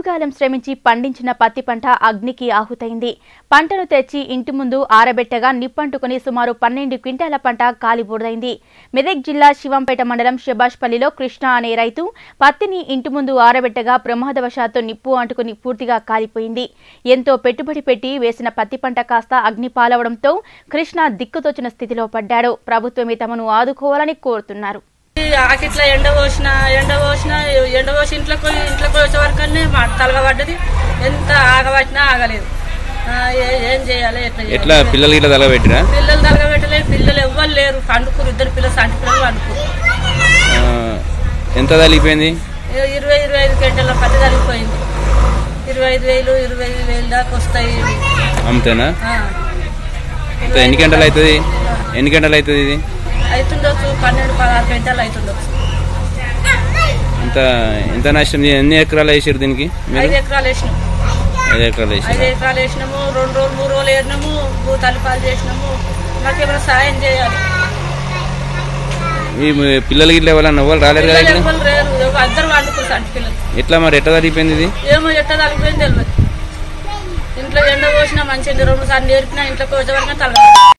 రావుగాలం శ్రమించి పండించిన పత్తి పంట అగ్నికి ఆహుతైంది పంటను తెచ్చి ఇంటి ముందు ఆరబెట్టగా నిప్పంటుకుని సుమారు పన్నెండు క్వింటాల పంట కాలిబూడదైంది మెదక్ జిల్లా శివంపేట మండలం శబాష్పల్లిలో కృష్ణ అనే రైతు పత్తిని ఇంటి ముందు ఆరబెట్టగా ప్రమాదవశాత్తు నిప్పు అంటుకుని పూర్తిగా కాలిపోయింది ఎంతో పెట్టుబడి పెట్టి వేసిన పత్తి పంట కాస్త అగ్ని పాలవడంతో కృష్ణ దిక్కుతోచిన స్థితిలో పడ్డాడు ప్రభుత్వమే తమను ఆదుకోవాలని కోరుతున్నారు ఈ ఆకిట్లా ఎండ పోసిన ఎండ పోసిన ఎండ పోసి ఇంట్లోకి పోయి ఇంట్లోకి వచ్చే వరకనే మా తలగబడ్డది ఎంత ఆగబట్టినా ఆగలేదు ఆ, ఏ- ఏం చేయాలి ఎట్లా చేయాలి? ఎట్లా పిల్లలు ఇట్లా తలబెట్టిరా పిల్లలు తలగబెట్టలేదు పిల్లలు ఎవ్వరు లేరు పండుకురు ఇద్దరు పిల్లలు సంటి పిల్లలు పండుకురు ఆ, ఎంత తలిగిపోయింది ఇ- ఇరవై ఇరవై ఐదు గంటల పత్తి తగ్గిపోయింది ఇరవై ఐదు వేలు ఇరవై ఐదు వేలు దాకా వస్తాయి అమ్ముతానా ఆ. ఎంత ఎన్ని గంటలు అవుతుంది ఎన్ని గంటలు అవుతుంది ఇది అవుతుండొచ్చు పన్నెండు పదహారు గంటలు అవుతుండొచ్చు ఎంత ఎంత నష్టం ఎన్ని ఎకరాలు వేసారు దీనికి మీరు ఐదు ఎకరాలు వేసినాం ఐదు ఎకరాలు ఐదు వేసారు ఎకరాలు వేసినాము రెండు రోజులు మూడు రోజులు వేసినాము భూతాలు పాలు చేసినాము మాకు ఏమైనా సాయం చేయాలి మీ మీ పిల్లలు ఇట్లా ఎవరన్నా ఎవరు రాలేరు కదా పిల్లలు ఇక్కడ ఎవరు లేరు ఎవరు అందరు వండుకున్నారు సంటి పిల్లలు ఎట్లా మరి ఎట్లా తగ్గిపోయింది ఇది ఏమో ఎట్ట తలిగిపోయింది తెలియదు ఇంట్లో ఎండ పోసినా మంచిగా రెండు సార్లు నేర్పినా ఇంట్లోకి వచ్చే వరకు తలగదు